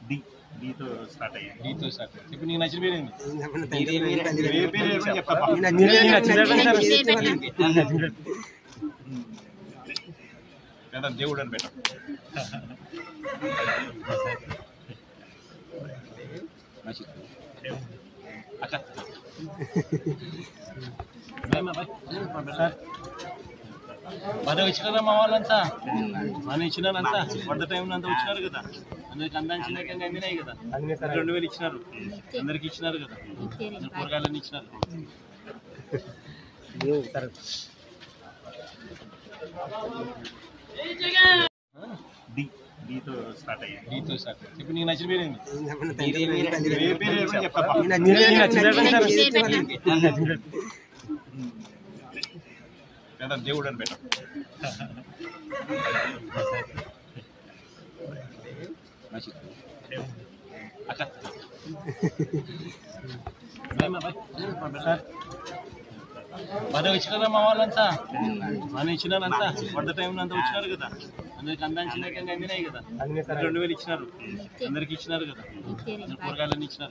D డితో start అయ్యాయి డీతో start ఇప్పుడు నీకు నచ్చిన పేరు ఏంది ఏ పేరు ఏమని చెప్పప్పా లేదా దేవుడు అని పెట్టం అక్క మన వచ్చినారా మా వాళ్ళంతా మన ఇచ్చినారంతా వంద టైం అంతా వచ్చినారు కదా అందరికి అందాల్సిన అందినాయి కదా రెండు వేలు ఇచ్చినారు అందరికి ఇచ్చినారు కదా కూరగాయలన్నీ ఇచ్చినారు డి డితో స్టార్ట్ అయ్యాయి డీతో స్టార్ట్ ఇప్పుడు నీకు నచ్చిన పేరు ఏంది ఏ పేరు ఏమని చెప్పప్పా లేదా దేవుడు అని పెట్టం అక్క మన వచ్చినారా మా వాళ్ళంతా మన ఇచ్చినారంతా వంద టైం అంతా వచ్చినారు కదా అందరికి అందాల్సిన అందినాయి కదా రెండు వేలు ఇచ్చినారు అందరికి ఇచ్చినారు కదా కూరగాయలన్నీ ఇచ్చినారు